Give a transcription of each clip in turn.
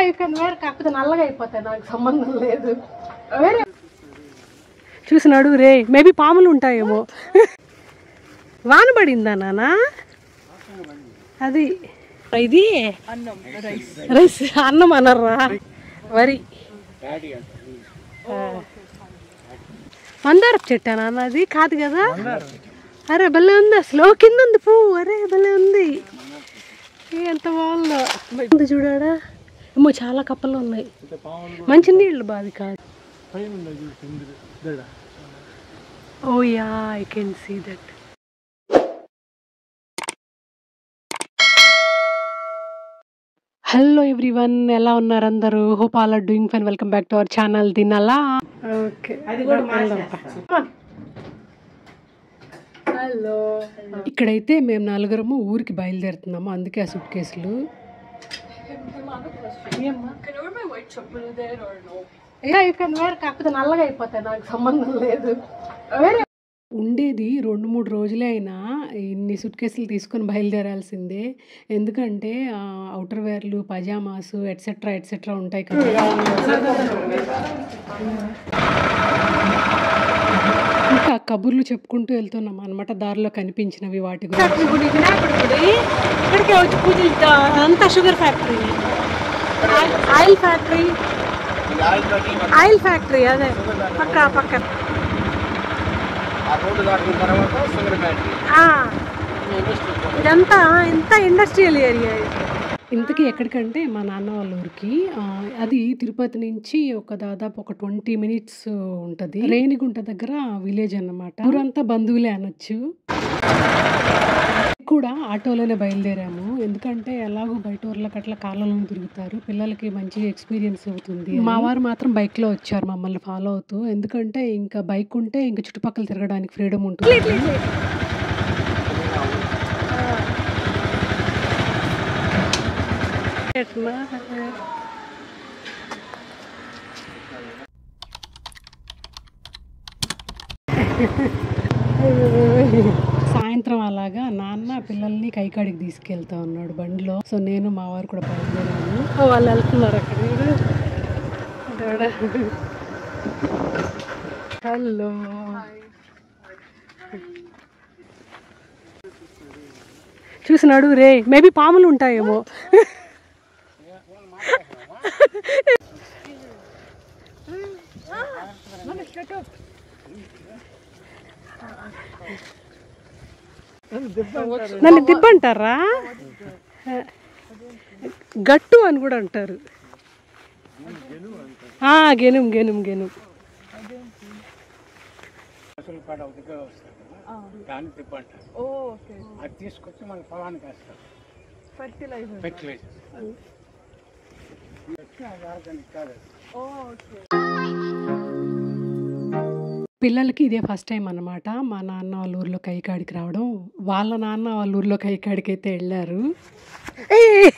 కానీ వేరే కాకపోతే నల్లగా అయిపోతాయి నాకు సంబంధం లేదు వేరే చూసినాడు రే మేబీ పాములు ఉంటాయేమో వాన పడిందా నాన్న అది ఇది రైస్ అన్నం అనర్రా వరి మందారపు చెట్టా నాన్న అది కాదు కదా అరే భలే ఉంది అసలు ఓ, కింద ఉంది పువ్వు అరే భలే ఉంది ఏ, ఎంత బాగుందో ఉంది చూడాడా ఏమో చాలా కప్పలు ఉన్నాయి మంచి నీళ్ళు బాది కాదు oh yeah I can see that hello everyone ఎలా ఉన్నారు అందరూ hope all are doing fine welcome back to our channel తినాలా ఓకే హలో ఇక్కడైతే మేము నలుగురము ఊరికి బయలుదేరుతున్నాము అందుకే ఆ సుట్ కేసులు వేరే కాకపోతే నల్లగా అయిపోతాయి నాకు సంబంధం లేదు వేరే ఉండేది రెండు మూడు రోజులే అయినా ఇన్ని సుట్ కేసులు తీసుకొని బయలుదేరాల్సిందే ఎందుకంటే అవుటర్ వేర్లు పజామాస్ ఎట్సెట్రా ఎట్సెట్రా ఉంటాయి కదా ఇంకా కబుర్లు చెప్పుకుంటూ వెళ్తున్నాం అనమాట దారిలో కనిపించినవి వాటి గురించి ఇక్కడికే వచ్చి పూజలు అంతా sugar factory oil factory oil factory అదే పక్క పక్కన ఆ రోడ్డు దాటిన తర్వాత షుగర్ ఫ్యాక్టరీ ఆ, ఇదంతా ఇంత ఇండస్ట్రియల్ ఏరియా ఇంతకీ ఎక్కడికంటే మా నాన్న వాళ్ళ ఊరికి ఆ, అది తిరుపతి నుంచి ఒక దాదాపు ఒక ట్వంటీ మినిట్స్ ఉంటది రేణిగుంట దగ్గర విలేజ్ అన్నమాట ఊరంతా బంధువులే అనొచ్చు కూడా ఆటోలోనే బయలుదేరాము ఎందుకంటే ఎలాగో బయట ఊర్లకు అట్లా కాళ్ళలో తిరుగుతారు పిల్లలకి మంచి ఎక్స్పీరియన్స్ అవుతుంది మా వారు మాత్రం బైక్ లో వచ్చారు మమ్మల్ని ఫాలో అవుతూ ఎందుకంటే ఇంకా బైక్ ఉంటే ఇంకా చుట్టుపక్కల తిరగడానికి ఫ్రీడమ్ ఉంటుంది ఎట్లా సాయంత్రం అలాగా నాన్న పిల్లల్ని కైకాడికి తీసుకెళ్తా ఉన్నాడు బండిలో సో నేను మా వారు కూడా బయలుదేరాను ఓ, వాళ్ళు వెళ్తున్నారు అక్కడ వీడు. దేవుడా. హలో చూసినాడు రే మేబీ పాములు ఉంటాయేమో నన్ను దిబ్బ అంటారా గట్టు అని కూడా అంటారు ఆ, గెనుం గెనుం గెనుం అసలు కాడ ఒకటిగా వస్తుంది కదా దాన్ని తిప్పంటారు అది తీసుకొచ్చి మన పొలానికి వేస్తారు ఫెర్టిలైజర్ ఆర్గానిక్ కాదు పిల్లలకి ఇదే ఫస్ట్ టైం అన్నమాట మా నాన్న వాళ్ళ ఊర్లో కైకాడికి రావడం వాళ్ళ నాన్న వాళ్ళ ఊర్లో కైకాడికి అయితే వెళ్ళారు ఏయ్!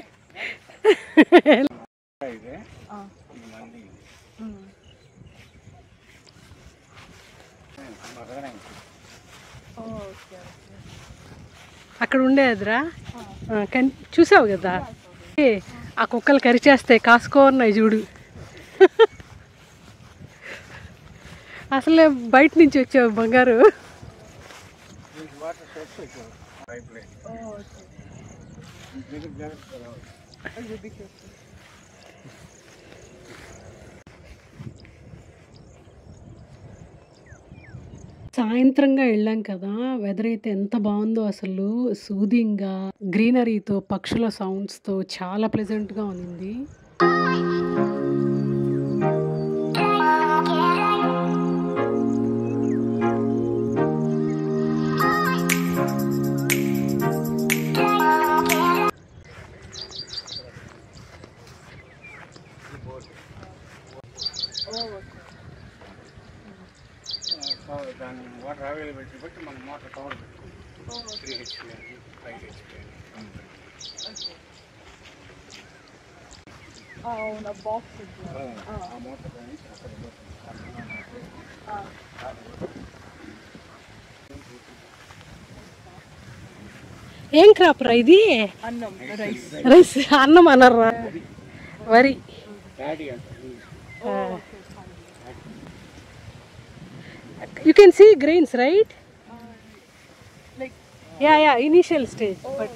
ఇదే మళ్ళీ మరగడం అక్కడ ఉండేదిరా ఆ, కన్ చూసావు కదా ఏ, ఆ కుక్కలు కరిచేస్తాయి కాసుకో ఉన్నాయి చూడు అసలే బయట నుంచి వచ్చావు బంగారు వాటర్ సోర్స్ పైప్ లైన్ ఇది జాగ్రత్తగా రావాలి. సాయంత్రంగా వెళ్ళాం కదా వెదర్ అయితే ఎంత బాగుందో అసలు సూదింగ్గా గ్రీనరీతో పక్షుల సౌండ్స్తో చాలా ప్లెజెంట్గా ఉంది సో దాని వాటర్ అవైలబిలిటీ బట్టి మనం మోటార్ పవర్ త్రీ హెచ్పి అని ఫైవ్ హెచ్పి అని ఆ మోటార్ నుంచి అక్కడ ఏం క్రాప్ రా ఇది రైస్ అన్నం అనర్రా వరి డాడీ అంటారు English you can see grains right yeah yeah initial stage but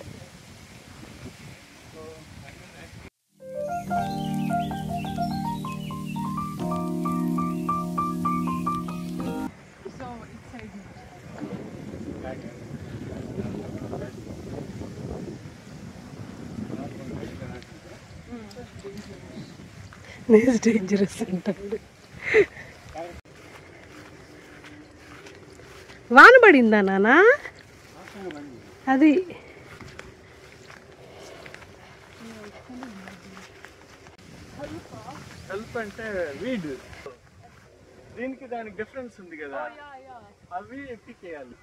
dangerous అంటాడు వాన పడిందా నానా అది హెల్ప్ అంటే వీడ్ దీనికి దానికి డిఫరెన్స్ ఉంది కదా అవి ఎక్కికేయాలి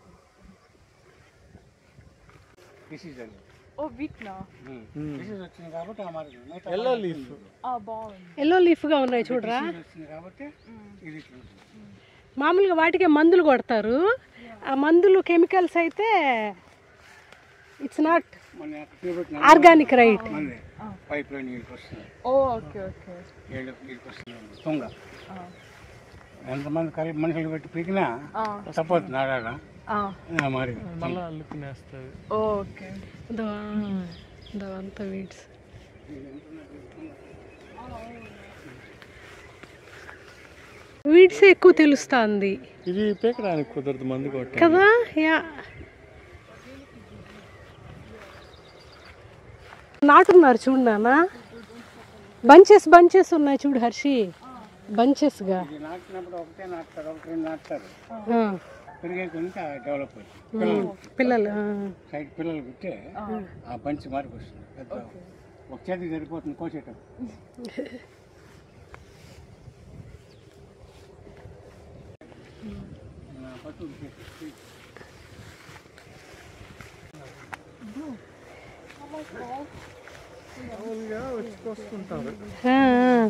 డిసీజ్ అండి ఓ వీక్ నా డిసీజ్ వచ్చింది కాబట్టి ఆ మరి మిగతా ఎల్లో లీఫ్ ఆ బాగుంది ఎల్లో లీఫ్గా ఉన్నాయి చూడరా disease వచ్చింది కాబట్టి ఇది ఇట్లా ఉంటుంది. మామూలుగా వాటికే మందులు కొడతారు ఆ మందులు కెమికల్స్ అయితే ఇట్స్ నాట్ మొన్న అక్కడ చూపెట్టిన ఆర్గానిక్ రైట్ మళ్ళీ పైప్ లో నీళ్ళకి వస్తుంది ఓ ఓకే ఓకే ఏళ్ళు నీళ్ళకి వస్తుంది తుంగ ఎంతమంది కలిపి మనుషులు పెట్టి పీకినా తప్పదు నాడాల మరి మళ్ళా అల్లుకునేస్తుంది ఓకే అంతా వీడ్స్ వీడ్స్ ఎక్కువ తెలుస్తుంది ఇది పీకడానికి కుదరదు మందు కొట్ట కదా యా నాటున్నారు చూడు నాన్న బంచెస్ బంచెస్ ఉన్నాయి చూడు హర్షి బంచెస్గా ఇది నాటినప్పుడు ఒకటే నాటుతారు ఒకటి రెండు నాటుతారు ఆ, పెరిగే కొంత డెవలప్ అవుతుంది పిల్లలు పిల్లలు ఆ. సైడ్ పిల్లలు పుట్టే ఆ బంచి మార్పు వస్తుంది పెద్ద ఒక చేతికి సరిపోతుంది కోసేటప్పుడు ఆ, పట్టు ఉడికేసి. మామూలుగా వచ్చి కోసుకుంటారు ఆ, ఆ.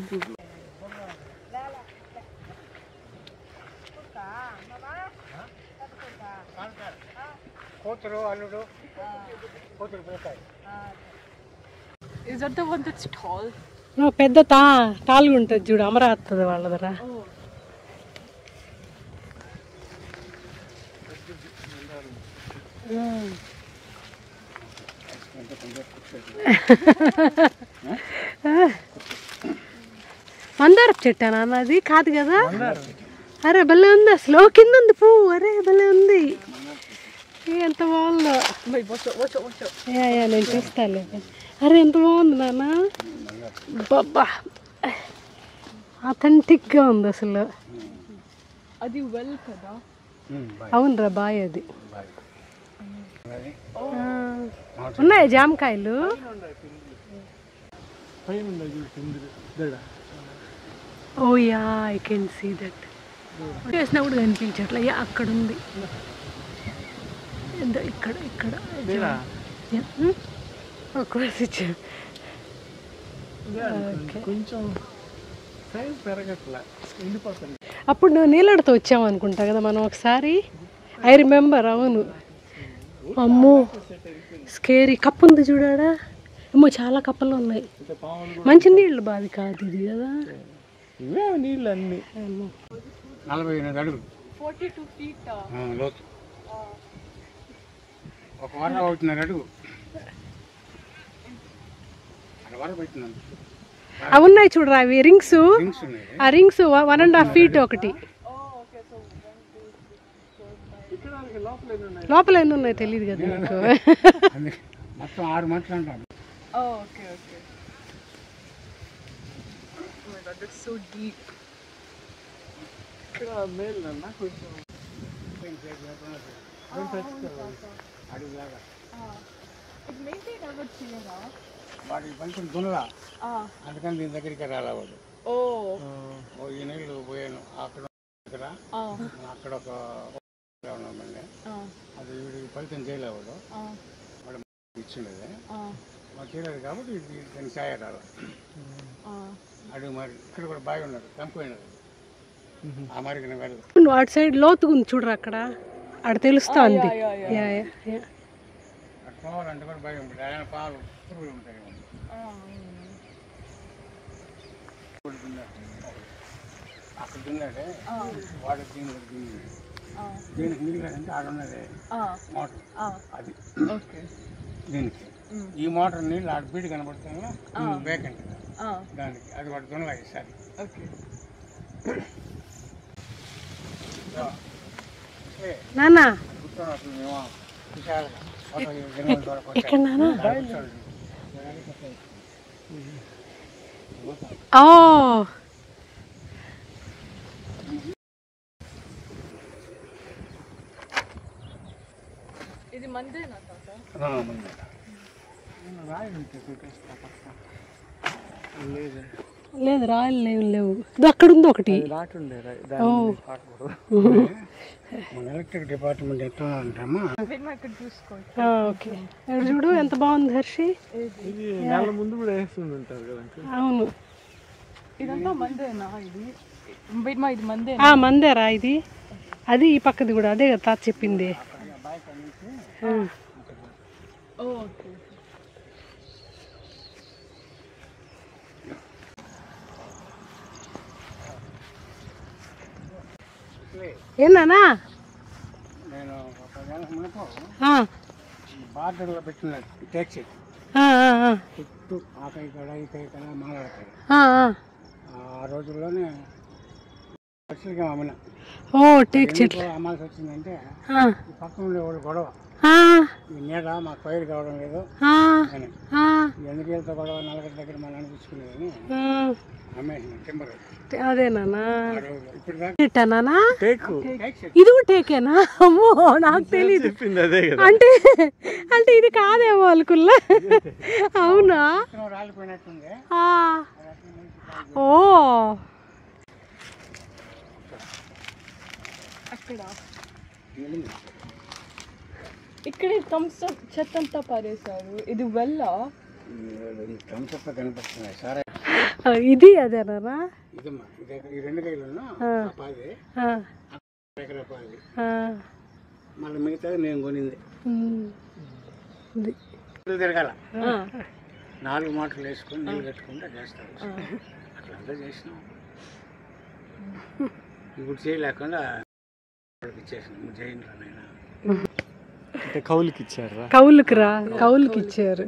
కూతురు అల్లుడు కూతురు పోతాయి is that the one that's tall నువ్వు పెద్ద తా టాల్గా ఉంటుంది చూడు అమరాత్తది వాళ్ళదరా మందారపు చెట్టా నాన్న అది కాదు కదా అరే భలే ఉంది అసలు ఓ, కింద ఉంది పువ్వు అరే భలే ఉంది ఏ, ఎంత బాగుందో wait watch out watch out watch out yeah yeah నేను చూస్తాలే అరే ఎంత బాగుంది నాన్న బాబా అథెంటిక్గా ఉంది అసలు అది వెల్ కదా బాయ్ అవునరా బాయ్ అది బాయ్ అది ఆ, ఉన్నాయా జామకాయలు పైన ఉండదు చూడు కింద దడ oh yeah I can see that చేసినా కూడా కనిపించట్లే యా అక్కడ ఉంది ఇదో ఇక్కడ ఇక్కడ లేదా యా, హ్మ్? ఒక కోసి ఇచ్చారు కొంచెం సైజ్ పెరగట్లే ఎండిపోతుంది అప్పుడు నువ్వు నీళ్ళడితో వచ్చావు అనుకుంటా కదా మనం ఒకసారి ఐ రిమెంబర్ అవును అమ్మో స్కేరీ కప్పు ఉంది చూడాడా అమ్మో చాలా కప్పలు ఉన్నాయి ఇంకా పాములు మంచి నీళ్ళు బాది కాదు ఇది కదా ఇవే నీళ్ళు అన్ని అమ్మో. నలభై ఎనిమిది అడుగులు ఫార్టీ టూ ఫీట్ ఆ, లోతు ఒక వారం అవుతున్నారు అడుగు అర వారం పెట్టినాను అవి ఉన్నాయి చూడరా అవి రింగ్స్ రింగ్స్ ఉన్నాయి ఆ rings one and half feet ఒకటి లోపల ఎన్ని ఉన్నాయో తెలియదు కదా నీకు అందుకే మొత్తం ఆరు మంటలు అంటాను okay okay Oh my god, that's so deep. ఇక్కడ మేలు అన్న కొంచెం అడుగులాగా It maintained our children, వాడికి కొంచెం దున్నలా Ah. అందుకని దీని దగ్గరికి రాలా వాడు Oh. ఓ ఈ నీళ్ళు పోయాను అక్కడ ఇక్కడ Ah. అక్కడ ఒక ఉన్నామండి Ah. అది వీడికి ఫలితం చేయలేవాడు Ah. వాడు ఇచ్చిండేది Ah. మాకు చేయలేదు కాబట్టి ఇది దాన్ని సాయడాలి Ah. అడుగు మరి ఇక్కడ కూడా బాగా ఉన్నారు చంపిపోయినది ఆ మరిగిన వెళ్ళదు నువ్వు అటు సైడ్ లోతుగా ఉంది చూడరా అక్కడ అక్కడ తెలుస్తుంది yeah, yeah. Yeah yeah yeah అక్కడ పోవాలంటే కూడా భయం ఉంటుంది ఆయన పాలు పురుగులు ఉంటాయి Ah. దున్నాడు అక్కడ దున్నాడే వాడు దీనికి దున్నాడు దీనికి నీళ్ళు కదంటే ఆడ ఉన్నదే మోటార్ అది ఓకే దీనికి ఈ మోటార్ నీళ్ళు ఆడ బీడి కనబడుతున్నా వేకెంట్ దానికి అది వాడు దున్నలా ఈసారి ఓకే ఏ, నాన్న కూర్చోనట్లు మేము విశాలంగా ఫోటో దిగులు దొరకొచ్చాయి. ఎక్కడ నాన్న దాని కూర్చోండి. ఓ ఇది మందేనా తాత ఆ, ముందు. రాయి ఉంటే చూపిస్తా పక్కన. లేదు లేదు రాయలు లేవు లేవు ఇది అక్కడ ఉంది ఒకటి రాటుండే ఓ మన ఎలక్ట్రిక్ డిపార్ట్మెంట్ ఎట్లా అంటామా మేము ఇక్కడ చూసుకోవచ్చు ఆ, ఓకే ఇక్కడ చూడు ఎంత బాగుంది హర్షి ఇది నెల ముందు కూడా వేస్తుండి ఉంటారు కదా అంకుల్ అవును ఇదంతా మందేనా ఇది వెయిట్ మా ఇది మందే ఆ మందేరా ఇది అది ఈ పక్కది కూడా అదే కదా తాత చెప్పింది ఆ. ఓకే ఏందన్నా నేను ఒక నెల మునుపు ఆ, బార్డర్లో పెట్టిన ట్యాక్సీ ఆ, ఆ, ఆ, చుట్టూ ఆ కై కడ ఈ కై కడ మాట్లాడతాయి ఆ, ఆ. ఆ రోజుల్లోనే ఖర్చులుగా అమ్మిన ఓ టేక్ చెట్లు ఎందుకు అమ్మాల్సి వచ్చిందంటే ఆ, ఈ పక్కన ఉండే వాళ్ళు గొడవ ఆ, ఈ నీడ మాకు పైరు కావడం లేదు ఆ, అని ఆ, ఎందుకు వెళ్తా గొడవ నలగటి దగ్గర మా నాన్న చూసుకునేదని ఆ. అమ్మేసిన టింబర్ అదేనా ఆ రోజు ఇప్పుడు దాకా ఇట్టానా టేకు ట్యాక్సీ ఇది కూడా టేకేనా అమ్మో నాకు తెలియదు చెప్పింది అదే కదా అంటే అంటే ఇది కాదేమో అనుకుల్లా అవునా విత్తనం రాలిపోయినట్టుంది ఆ. ఓ అక్కడ వెళ్ళింది. ఇక్కడ థమ్స్ అప్ చెత్త అంతా పారేశారు ఇది వెళ్ళ ఈ థమ్స్అప్ కనిపిస్తున్నాయి సరే ఆ, ఇది అదేనా ఇదమ్మా ఇదే ఈ రెండు కైలు పాది ఆ, ఎకరా పాది ఆ, మళ్ళీ మిగతాది నేను కొనింది ఉమ్. ఇది. ఇల్లు తిరగాల నాలుగు మోటార్లు వేసుకొని నీళ్ళు కట్టుకుంటే చేస్తాను అట్లంతా చేసినాం ఇప్పుడు చేయలేకుండా వాళ్ళకి ఇచ్చేసినాం జైన్లో నేను అంటే కౌలుకి ఇచ్చారా కౌలుకి రా కౌలుకి ఇచ్చారు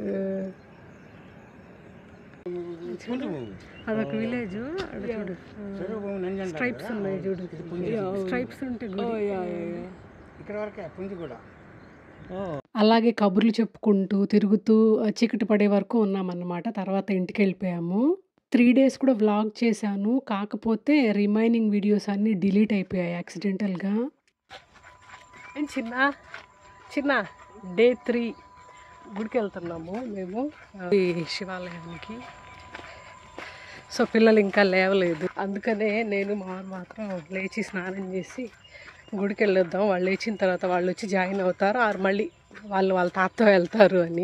అదొక విలేజ్ అక్కడ చూడు చెరువు భూమి నంజండ స్ట్రైప్స్ ఉన్నాయి చూడు స్ట్రైప్స్ ఉంటే గుడి. ఇక్కడ వరకే పుంజి కూడా అలాగే కబుర్లు చెప్పుకుంటూ తిరుగుతూ ఆ, చీకటి పడే వరకు ఉన్నామన్నమాట తర్వాత ఇంటికి వెళ్ళిపోయాము త్రీ డేస్ కూడా వ్లాగ్ చేశాను కాకపోతే రిమైనింగ్ వీడియోస్ అన్నీ డిలీట్ అయిపోయాయి యాక్సిడెంటల్గా చిన్న చిన్న డే త్రీ గుడికి వెళ్తున్నాము మేము ఈ శివాలయానికి సో పిల్లలు ఇంకా లేవలేదు అందుకనే నేను మా వారు మాత్రం లేచి స్నానం చేసి గుడికి వెళ్ళొద్దాం వాళ్ళు లేచిన తర్వాత వాళ్ళు వచ్చి జాయిన్ అవుతారు ఆరు మళ్ళీ వాళ్ళు వాళ్ళ తాతతో వెళ్తారు అని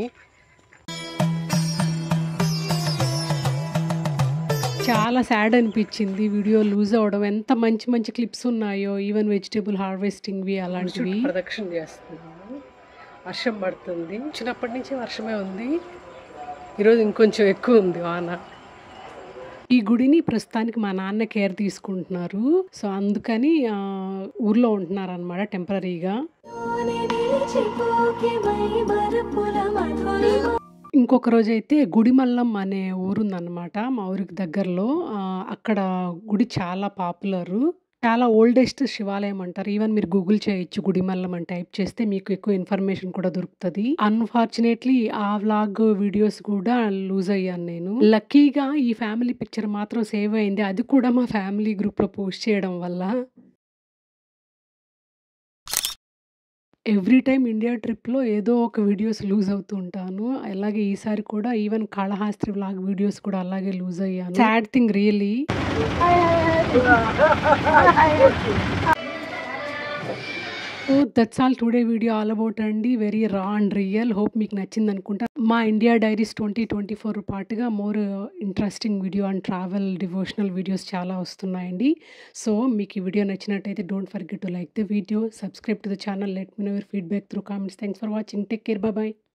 చాలా సాడ్ అనిపించింది వీడియో లూజ్ అవడం ఎంత మంచి మంచి క్లిప్స్ ఉన్నాయో ఈవెన్ వెజిటేబుల్ హార్వెస్టింగ్వి అలాంటివి ప్రదక్షిణ చేస్తున్నాము వర్షం పడుతుంది చిన్నప్పటి నుంచి వర్షమే ఉంది ఈరోజు ఇంకొంచెం ఎక్కువ ఉంది వాన ఈ గుడిని ప్రస్తుతానికి మా నాన్న కేర్ తీసుకుంటున్నారు సో అందుకని ఆ, ఊర్లో ఉంటున్నారు అనమాట టెంపరీగా ఇంకొక రోజు అయితే గుడిమల్లం అనే ఊరుందన్నమాట మా ఊరికి దగ్గరలో ఆ, అక్కడ గుడి చాలా పాపులర్ చాలా ఓల్డెస్ట్ శివాలయం అంటారు ఈవెన్ మీరు గూగుల్ చేయొచ్చు గుడిమల్లం అని టైప్ చేస్తే మీకు ఎక్కువ ఇన్ఫర్మేషన్ కూడా దొరుకుతుంది అన్ఫార్చునేట్లీ ఆ వ్లాగ్ వీడియోస్ కూడా లూజ్ అయ్యాను నేను లక్కీగా ఈ ఫ్యామిలీ పిక్చర్ మాత్రం సేవ్ అయింది అది కూడా మా ఫ్యామిలీ గ్రూప్లో పోస్ట్ చేయడం వల్ల ఎవ్రీ టైం ఇండియా ట్రిప్లో ఏదో ఒక వీడియోస్ లూజ్ అవుతూ ఉంటాను అలాగే ఈసారి కూడా ఈవెన్ కాళహాస్త్రి వ్లాగ్ వీడియోస్ కూడా అలాగే లూజ్ అయ్యాను sad thing really so that's all today video all about అండి very raw and real hope మీకు నచ్చింది అనుకుంటా మా India diaries twenty twenty four పాటుగా more interesting video and travel devotional videos చాలా వస్తున్నాయండి సో మీకు ఈ వీడియో నచ్చినట్టయితే don't forget to like the video subscribe to the channel let me know your feedback through comments thanks for watching take care bye